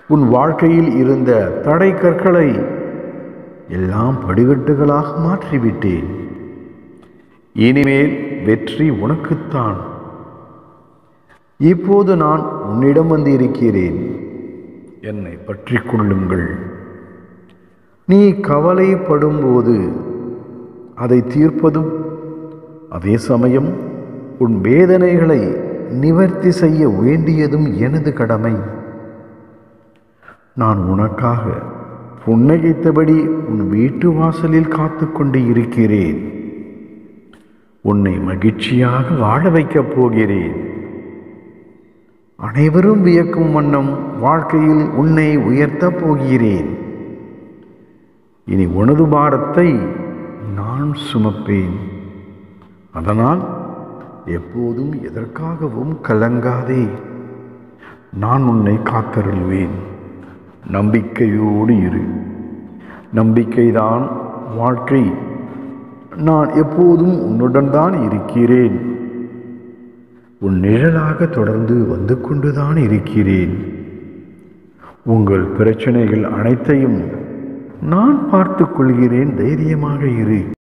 உன் வாழ்க்கையில் இருந்த தடை கற்களை எல்லாம் படிகட்டுகளாக மாற்றிவிட்டேன் இனிமேல் வெற்றி உனக்குத்தான் இப்போது நான் உன்னிடம் வந்து இருக்கிறேன் என்னை பற்றி கொள்ளுங்கள் நீ கவலைப்படும்போது அதை தீர்ப்பதும் அதே சமயம் உன் வேதனைகளை நிவர்த்தி செய்ய வேண்டியதும் எனது கடமை நான் உனக்காக புன்னகைத்தபடி உன் வீட்டு வாசலில் காத்து கொண்டு இருக்கிறேன் உன்னை மகிழ்ச்சியாக வாழ வைக்கப் போகிறேன் அனைவரும் வியக்கும் வண்ணம் வாழ்க்கையில் உன்னை உயர்த்தப் போகிறேன் இனி உனது பாரத்தை நான் சுமப்பேன் அதனால் எப்போதும் எதற்காகவும் கலங்காதே நான் உன்னை காத்தருள்வேன் நம்பிக்கையோடு இரு நம்பிக்கைதான் வாழ்க்கை நான் எப்போதும் உன்னுடன் தான் இருக்கிறேன் உன் நிழலாக தொடர்ந்து வந்து கொண்டுதான் இருக்கிறேன் உங்கள் பிரச்சனைகள் அனைத்தையும் நான் பார்த்துக் கொள்கிறேன் தைரியமாக இரு